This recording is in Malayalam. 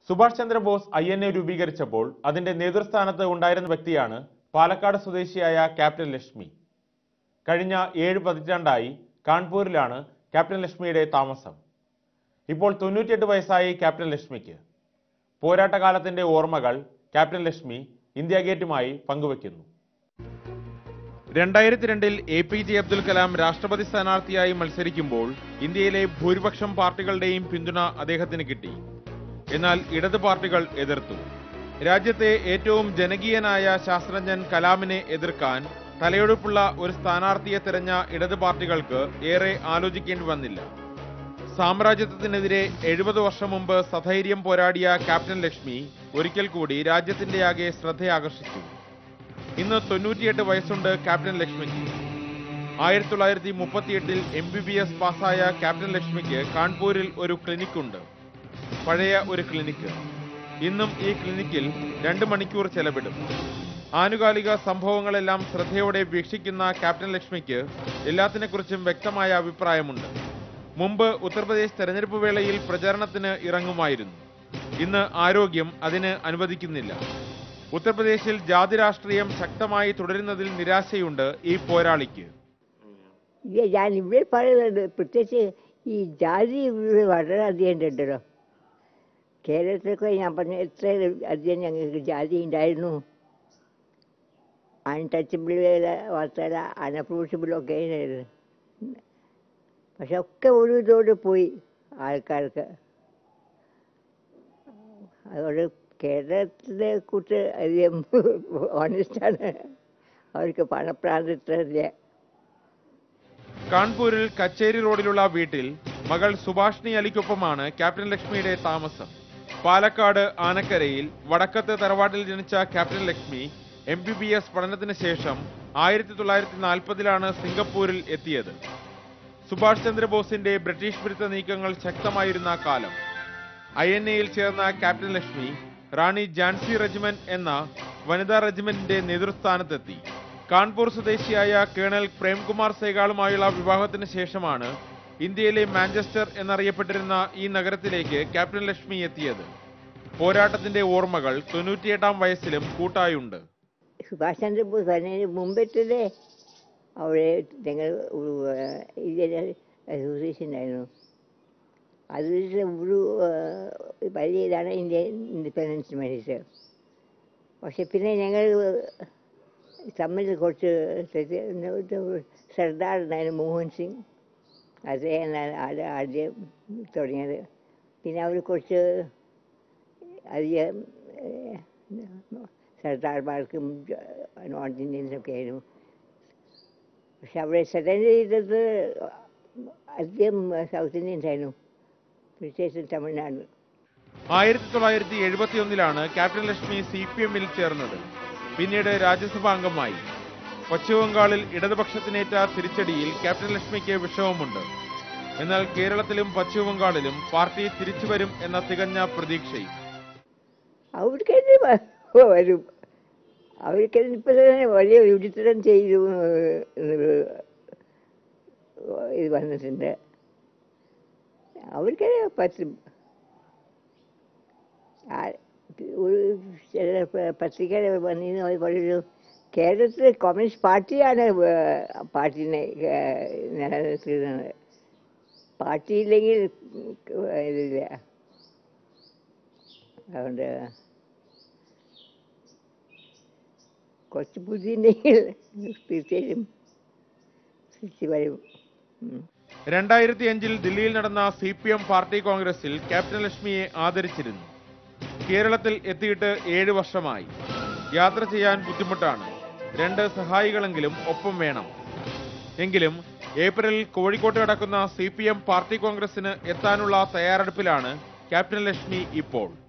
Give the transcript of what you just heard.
Subhash Chandrabose I N A രൂപീകരിച്ചപ്പോൾ അതിന്റെ നേതൃസ്ഥാനത്ത് ഉണ്ടായിരുന്ന വ്യക്തിയാണ് പാലക്കാട് സ്വദേശിയായ ക്യാപ്റ്റൻ ലക്ഷ്മി കഴിഞ്ഞ ഏഴ് പതിറ്റാണ്ടായി കാൺപൂരിലാണ് ക്യാപ്റ്റൻ ലക്ഷ്മിയുടെ താമസം ഇപ്പോൾ തൊണ്ണൂറ്റിയെട്ട് വയസ്സായി ക്യാപ്റ്റൻ ലക്ഷ്മിക്ക് പോരാട്ടകാലത്തിന്റെ ഓർമ്മകൾ ക്യാപ്റ്റൻ ലക്ഷ്മി ഇന്ത്യ ഗേറ്റുമായി പങ്കുവയ്ക്കുന്നു രണ്ടായിരത്തി രണ്ടിൽ A P J Abdul Kalam രാഷ്ട്രപതി സ്ഥാനാർത്ഥിയായി മത്സരിക്കുമ്പോൾ ഇന്ത്യയിലെ ഭൂരിപക്ഷം പാർട്ടികളുടെയും പിന്തുണ അദ്ദേഹത്തിന് കിട്ടി എന്നാൽ ഇടത് പാർട്ടികൾ എതിർത്തു രാജ്യത്തെ ഏറ്റവും ജനകീയനായ ശാസ്ത്രജ്ഞൻ കലാമിനെ എതിർക്കാൻ തലയെടുപ്പുള്ള ഒരു സ്ഥാനാർത്ഥിയെ തിരഞ്ഞ ഇടത് പാർട്ടികൾക്ക് ഏറെ ആലോചിക്കേണ്ടി വന്നില്ല സാമ്രാജ്യത്വത്തിനെതിരെ എഴുപത് വർഷം മുമ്പ് സധൈര്യം പോരാടിയ ക്യാപ്റ്റൻ ലക്ഷ്മി ഒരിക്കൽ കൂടി രാജ്യത്തിന്റെ ആകെ ശ്രദ്ധയാകർഷിച്ചു ഇന്ന് തൊണ്ണൂറ്റിയെട്ട് വയസ്സുണ്ട് ക്യാപ്റ്റൻ ലക്ഷ്മിക്ക് ആയിരത്തി തൊള്ളായിരത്തി മുപ്പത്തിയെട്ടിൽ എം ബി ബി എസ് പാസ്സായ ക്യാപ്റ്റൻ ലക്ഷ്മിക്ക് കാൺപൂരിൽ ഒരു ക്ലിനിക് ഉണ്ട് പഴയ ഒരു ക്ലിനിക്ക് ഇന്നും ഈ ക്ലിനിക്കിൽ രണ്ട് മണിക്കൂർ ചെലവിടും ആനുകാലിക സംഭവങ്ങളെല്ലാം ശ്രദ്ധയോടെ വീക്ഷിക്കുന്ന ക്യാപ്റ്റൻ ലക്ഷ്മിക്ക് എല്ലാത്തിനെക്കുറിച്ചും വ്യക്തമായ അഭിപ്രായമുണ്ട് മുമ്പ് ഉത്തർപ്രദേശ് തെരഞ്ഞെടുപ്പ് വേളയിൽ പ്രചാരണത്തിന് ഇറങ്ങുമായിരുന്നു ഇന്ന് ആരോഗ്യം അതിന് അനുവദിക്കുന്നില്ല ഉത്തർപ്രദേശിൽ ജാതി രാഷ്ട്രീയം ശക്തമായി തുടരുന്നതിൽ നിരാശയുണ്ട് ഈ പോരാളിക്ക് ഇത് ഞാൻ ഇവിടെ പറയുന്നത് പ്രത്യേകിച്ച് ഈ ജാതി ഇവിടെ വളരെയധികം ഉണ്ടല്ലോ കേരളത്തിലൊക്കെ ഞാൻ പറഞ്ഞ എത്ര അധികം ഞങ്ങൾക്ക് ജാതി ഉണ്ടായിരുന്നു അൺടച്ചബിൾ വാർത്തല അൺഅപ്രൂവബിളൊക്കെ ആയിരുന്നു പക്ഷെ ഒക്കെ ഒരു ഇതോട് പോയി ആൾക്കാർക്ക് അതുകൊണ്ട് കേരളത്തിലെ കുറിച്ച് അധികം ഓണസ്റ്റാണ് അവർക്ക് പണപ്രാന്തത്തില്ല കാൺപൂരിൽ കച്ചേരി റോഡിലുള്ള വീട്ടിൽ മകൾ സുഭാഷിണി അലിക്കൊപ്പമാണ് ക്യാപ്റ്റൻ ലക്ഷ്മിയുടെ താമസം പാലക്കാട് ആനക്കരയിൽ വടക്കത്ത് തറവാട്ടിൽ ജനിച്ച captain Lakshmi M B B S പഠനത്തിന് ശേഷം ആയിരത്തി തൊള്ളായിരത്തി നാൽപ്പതിലാണ് സിംഗപ്പൂരിൽ എത്തിയത് സുഭാഷ് ചന്ദ്രബോസിന്റെ ബ്രിട്ടീഷ് വിരുദ്ധ നീക്കങ്ങൾ ശക്തമായിരുന്ന കാലം ഐ എൻ എയിൽ ചേർന്ന ക്യാപ്റ്റൻ ലക്ഷ്മി റാണി ജാൻസി റെജിമെന്റ് എന്ന വനിതാ റെജിമെന്റിന്റെ നേതൃസ്ഥാനത്തെത്തി കാൺപൂർ സ്വദേശിയായ കേണൽ പ്രേംകുമാർ സേഗാളുമായുള്ള വിവാഹത്തിന് ശേഷമാണ് ഇന്ത്യയിലെ മാഞ്ചസ്റ്റർ എന്നറിയപ്പെട്ടിരുന്ന ഈ നഗരത്തിലേക്ക് ക്യാപ്റ്റൻ ലക്ഷ്മി എത്തിയത് പോരാട്ടത്തിന്റെ ഓർമ്മകൾ തൊണ്ണൂറ്റിയെട്ടാം വയസ്സിലും കൂട്ടായുണ്ട് സുഭാഷ് ചന്ദ്രബോസ് വരുന്നതിന് മുമ്പെത്തതേ അവിടെ ഞങ്ങൾ ഒരു ഇന്ത്യൻ അസോസിയേഷൻ ആയിരുന്നു അതിൽ ഒരു ഏഹ്, വലിയ ഇതാണ് ഇന്ത്യൻ ഇൻഡിപെൻഡൻസിന് വേണ്ടിയിട്ട് പക്ഷെ പിന്നെ ഞങ്ങൾ തമ്മിൽ കുറച്ച് തെറ്റ് ഒരു സർദാർ ഉണ്ടായിരുന്നു മോഹൻ സിംഗ് അദ്ദേഹമാണ് ആദ്യ ആദ്യം തുടങ്ങിയത് പിന്നെ അവർ കുറച്ച് അധികം ഏഹ്, സർദാർമാർക്കും നോർത്ത് ഇന്ത്യൻസൊക്കെ ആയിരുന്നു പക്ഷെ അവിടെ സെറ്റൻഡ് ചെയ്തത് അധികം സൗത്ത് ഇന്ത്യൻസ് ആയിരുന്നു പ്രത്യേകിച്ച് തമിഴ്നാട് ആയിരത്തി തൊള്ളായിരത്തി എഴുപത്തി ഒന്നിലാണ് ക്യാപ്റ്റൻ ലക്ഷ്മി സി പി എമ്മിൽ ചേർന്നത് പിന്നീട് രാജ്യസഭാ അംഗമായി പശ്ചിമബംഗാളിൽ ഇടതുപക്ഷത്തിനേറ്റ തിരിച്ചടിയിൽ ക്യാപ്റ്റൻ ലക്ഷ്മിക്ക് വിഷമമുണ്ട് എന്നാൽ കേരളത്തിലും പശ്ചിമബംഗാളിലും പാർട്ടി തിരിച്ചുവരും എന്ന തികഞ്ഞ പ്രതീക്ഷയും അവർക്കെന്നെ വ- വരും അവർക്കെന്നെ ഇപ്പം തന്നെ വലിയ വിഡിത്തരം ചെയ്തു എന്നൊരു ഇത് വന്നിട്ടുണ്ട് അവർക്കെന്നെ പറ്റും ആ- ഒരു ചില പ- പത്രിക വന്നിരുന്നു അവർ പറഞ്ഞു കേരളത്തിലെ കമ്മ്യൂണിസ്റ്റ് പാർട്ടിയാണ് ഏഹ്, പാർട്ടിനെ ഏഹ്, നിലനിർത്തുന്നത് പാർട്ടിയില്ലെങ്കിൽ ഇതില്ല അതുകൊണ്ട് കുറച്ച് ബുദ്ധി ഉണ്ടെങ്കിൽ തീർച്ചയായും തിരിച്ചു വരും ഉം. രണ്ടായിരത്തി അഞ്ചിൽ ദില്ലിയിൽ നടന്ന സി പി എം പാർട്ടി കോൺഗ്രസിൽ ക്യാപ്റ്റൻ ലക്ഷ്മിയെ ആദരിച്ചിരുന്നു കേരളത്തിൽ എത്തിയിട്ട് ഏഴ് വർഷമായി യാത്ര ചെയ്യാൻ ബുദ്ധിമുട്ടാണ് രണ്ട് സഹായികളെങ്കിലും ഒപ്പം വേണം എങ്കിലും ഏപ്രിലിൽ കോഴിക്കോട്ട് നടക്കുന്ന സി പി എം പാർട്ടി കോൺഗ്രസിന് എത്താനുള്ള തയ്യാറെടുപ്പിലാണ് ക്യാപ്റ്റൻ ലക്ഷ്മി ഇപ്പോൾ